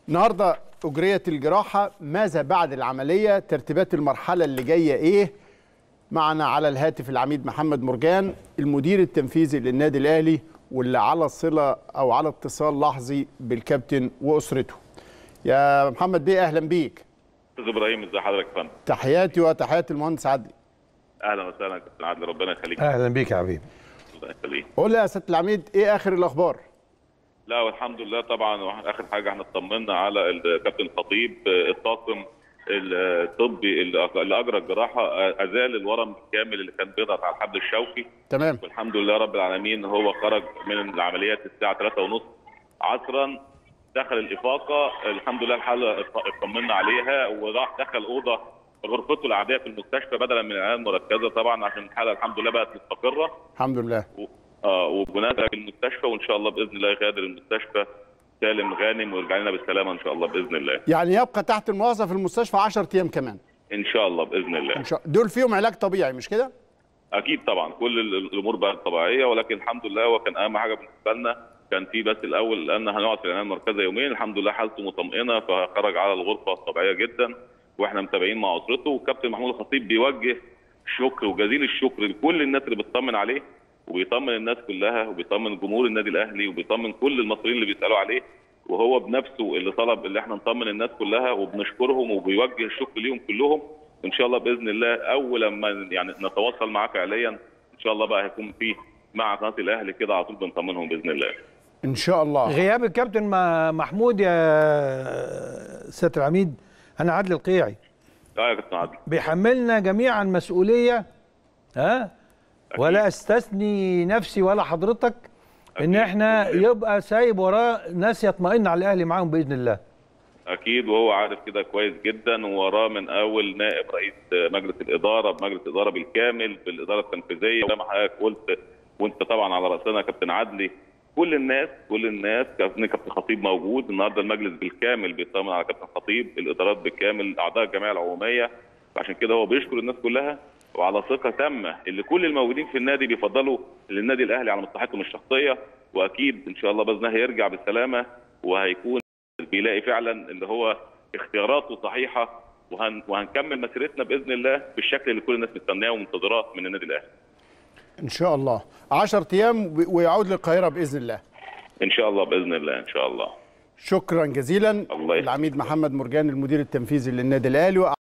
النهارده اجريت الجراحه ماذا بعد العمليه ترتيبات المرحله اللي جايه ايه معنا على الهاتف العميد محمد مرجان المدير التنفيذي للنادي الاهلي واللي على صله او على اتصال لحظي بالكابتن واسرته يا محمد بيه اهلا بيك استاذ ابراهيم ازي حضرتك يا فندم تحياتي وتحيات المهندس عدلي اهلا وسهلا كابتن عادل ربنا يخليك اهلا بيك يا حبيبي الله يخليك قول لي يا سياده العميد ايه اخر الاخبار لا والحمد لله طبعا اخر حاجه احنا اطمنا على الكابتن خطيب الطاقم الطبي اللي اجرى الجراحه ازال الورم الكامل اللي كان بيضغط على الحبل الشوكي تمام والحمد لله رب العالمين هو خرج من العمليات الساعه 3:30 عصرا دخل الافاقه الحمد لله الحاله اطمنا عليها وراح دخل اوضه غرفته العاديه في المستشفى بدلا من العنايه المركزه طبعا عشان الحاله الحمد لله بقت مستقره الحمد لله و... اه وبناء في المستشفى وان شاء الله باذن الله يغادر المستشفى سالم غانم ويرجع لنا بالسلامه ان شاء الله باذن الله يعني يبقى تحت المواصفه في المستشفى 10 ايام كمان ان شاء الله باذن الله ان شاء دول فيهم علاج طبيعي مش كده اكيد طبعا كل الامور بقت طبيعيه ولكن الحمد لله هو كان اهم حاجه بالنسبه لنا كان في بس الاول لان هنقعد في العنايه المركزه يومين الحمد لله حالته مطمئنه فخرج على الغرفه الطبيعيه جدا واحنا متابعين مع اسرته والكابتن محمود الخطيب بيوجه شكر وجزيل الشكر لكل الناس اللي بتطمن عليه وبيطمن الناس كلها وبيطمن جمهور النادي الاهلي وبيطمن كل المصريين اللي بيسالوا عليه وهو بنفسه اللي طلب اللي احنا نطمن الناس كلها وبنشكرهم وبيوجه الشكر ليهم كلهم ان شاء الله باذن الله اول ما يعني نتواصل معاه فعليا ان شاء الله بقى هيكون في مع قناه الاهلي كده على طول بنطمنهم باذن الله ان شاء الله غياب الكابتن محمود يا سياده العميد انا عادل القيعي اه يا كابتن عادل بيحملنا جميعا مسؤوليه ها ولا استثني نفسي ولا حضرتك ان احنا يبقى سايب وراه ناس يطمئن على الاهلي معاهم باذن الله اكيد وهو عارف كده كويس جدا ووراه من اول نائب رئيس مجلس الاداره بمجلس الاداره بالكامل بالاداره التنفيذيه وزي ما حضرتك قلت وانت طبعا على راسنا كابتن عدلي كل الناس كل الناس كابتن كابتن خطيب موجود النهارده المجلس بالكامل بيطمن على كابتن خطيب الادارات بالكامل اعضاء الجمعيه العموميه عشان كده هو بيشكر الناس كلها وعلى ثقه تامه اللي كل الموجودين في النادي بيفضلوا للنادي الاهلي على مصلحتهم الشخصيه واكيد ان شاء الله باذن الله هيرجع بالسلامه وهيكون بيلاقي فعلا اللي هو اختياراته صحيحه وهن وهنكمل مسيرتنا باذن الله بالشكل اللي كل الناس مستناه ومنتظراه من النادي الاهلي. ان شاء الله 10 ايام ويعود للقاهره باذن الله. ان شاء الله باذن الله ان شاء الله. شكرا جزيلا الله العميد محمد مرجان المدير التنفيذي للنادي الاهلي